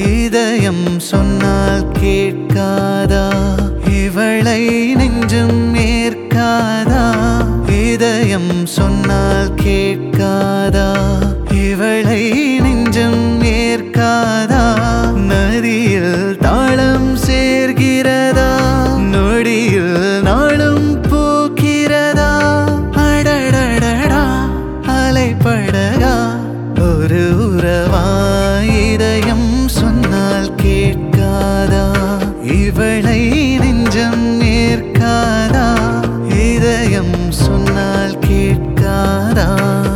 இதயம் சொன்னால் கேட்காதா இவளை நெஞ்சம் ஏற்காதா இதயம் சொன்னால் கேட்காதா இவளை நெஞ்சம் ஏற்காதா நதியில் தாளம் சேர்கிறதா நொடியில் நாளும் பூக்கிறதா அடடடடா அலைப்படகா ஒரு உறவா இதயம் சொன்னால் கேட்காதா இவளை நெஞ்சம் ஏற்காதா இதயம் சொன்னால் கேட்காதா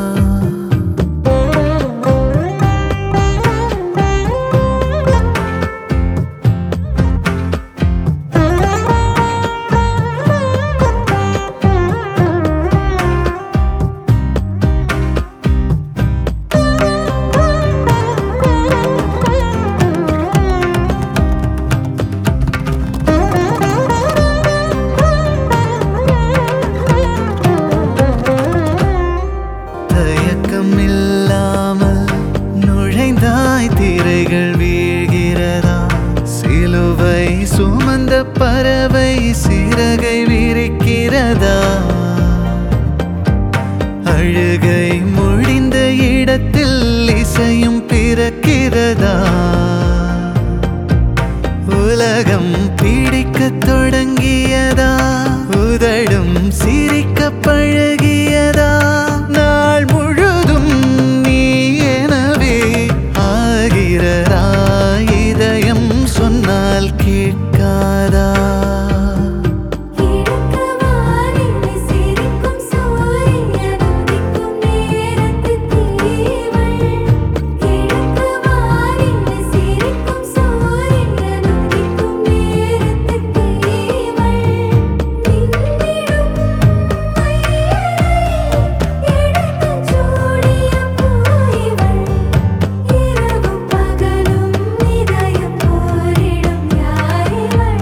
தயக்கம் இல்லாமல் நுழைந்தாய் திரைகள் வீழ்கிறதா சிலுவை சுமந்த பறவை சிறகை விரிக்கிறதா அழுகை முடிந்த இடத்தில் இசையும் பிறக்கிறதா உலகம் பிடிக்கத் தொடங்கியதா உதடும் சிரிக்க பழகியதா நாள் முழுதும் நீ எனவே ஆகிறதா இதயம் சொன்னால் கேட்காதா கிழக்கு வானிலை சிரிக்கும் சூரியன் உதிக்கும் நேரத்து தீவள் கிழக்கு வானிலை சிரிக்கும் சூரியன் உதிக்கும் நேரத்து தீவள் மின்னிடும் எடுத்துச் சூடிய பூயிவள் இரவும் பகலும் இதயம் போரிடும் யாரிவள்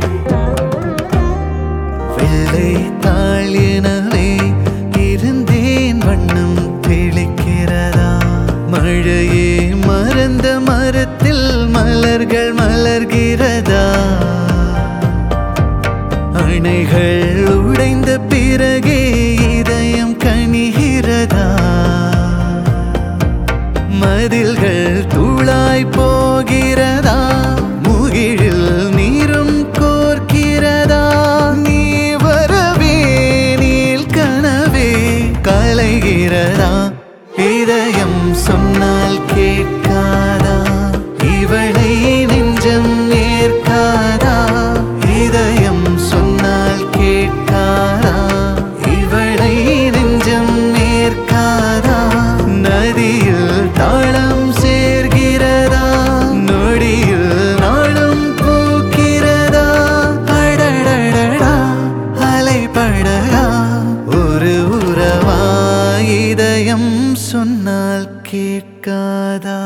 வெள்ளை தாள் எனவே இருந்தேன் வண்ணம் தெளிக்கிறதா மழையே மறந்த மரத்தில் மலர்கள் மலர்கிறதா அணைகள் உடைந்த பிறகே இதயம் கனிகிறதா மதில்கள் தூளாய் போகிறதா முகிழில் நீரும் கோர்க்கிறதா நீ வரவே நீல் கனவே கலைகிறதா இதயம் சொன்னால் கேட்காதா இவளை நெஞ்சம் ஏற்காதா இதயம் சொன்னால் கேட்காதா இவளை நெஞ்சம் ஏற்காதா நதியில் தாளம் சேர்கிறதா நொடியில் நாளும் பூக்கிறதா அடடடடா அலைப்படகா ஒரு உறவா இதயம் சொன்னால் கேட்காதா